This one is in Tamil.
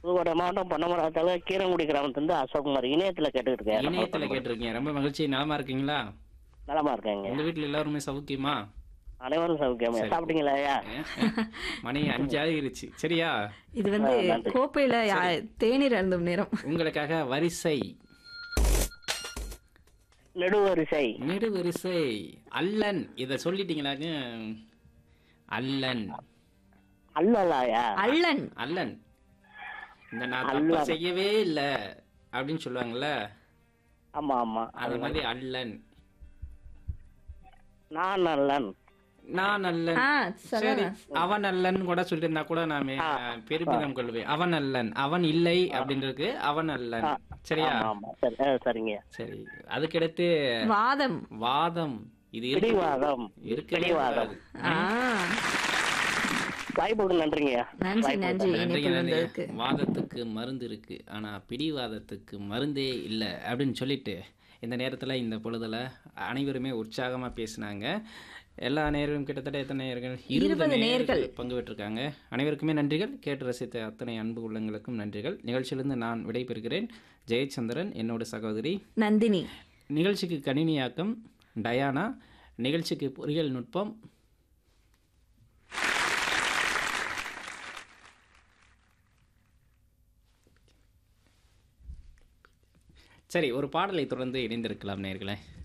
புதுக்கோட்டை மாவட்டம் பொன்னமராத்தால கீரங்குடி கிராமத்துலேருந்து அசோக்குமார் இணையத்தில் கேட்டுக்கிட்டு இருக்கேன் இணையத்துல கேட்டிருக்கீங்க ரொம்ப மகிழ்ச்சி நலமா இருக்கீங்களா நலமா இருக்கேங்க உங்க வீட்டுல எல்லாருமே சௌக்கியமா அனைவரும் சௌக்கியமா சாப்பிட்டீங்களா ஐயா மணி அஞ்சு ஆகிருச்சு சரியா இது வந்து ஆ, நன்றி. கோப்பையில யா- தேநீர் அருந்தும் நேரம் உங்களுக்காக வரிசை நெடுவரிசை நெடு வரிசை அல்லன் இத சொல்லிட்டீங்களாங்க அல்லன் அல்லலாயா அள்ளன் அல்லன் இந்த நான் தப்பு அல்லன். செய்யவே இல்ல அப்படின்னு சொல்லுவாங்கல்ல ஆமா ஆமா அது மாதிரி அல்லன் நான் நல்லன் நான் அல்லன் ஆ சரி சொல்லலாம் அவன் அல்லன் கூட சொல்லியிருந்தா கூட நாம பெருமிதம் கொள்வேன் அவன் அல்லன் அவன் இல்லை அப்படின்றது அவன் அல்லன் சரியா ஆமா ஆமா சரி ஆ, சரிங்க சரி அதுக்கடுத்து வாதம் வாதம் இது இருக்கு பிடிவாதம் இருக்கவே பிடிவாதம். கூடாது. ஆ வாய்ப்புக்கு நன்றிங்க நன்றி நன்றி நன்றிங்க, இணைப்பில் நன்றிங்க. வந்ததுக்கு வாதத்துக்கு மருந்து இருக்கு ஆனா பிடிவாதத்துக்கு மருந்தே இல்லை அப்படின்னு சொல்லிட்டு இந்த நேரத்துல இந்த பொழுதுல அனைவருமே உற்சாகமா பேசினாங்க எல்லா நேர்களும் கிட்டத்தட்ட எத்தனை நேர்கள் இருபது நேர்கள் பங்கு பெற்றிருக்காங்க அனைவருக்குமே நன்றிகள் கேட்டு ரசித்த அத்தனை அன்பு உள்ளங்களுக்கும் நன்றிகள் நிகழ்ச்சியிலிருந்து நான் விடைபெறுகிறேன் ஜெயச்சந்திரன் என்னோட சகோதரி நந்தினி நிகழ்ச்சிக்கு கணினியாக்கம் டயானா நிகழ்ச்சிக்கு பொறியியல் நுட்பம் சரி ஒரு பாடலை தொடர்ந்து இணைந்திருக்கலாம் நேர்களே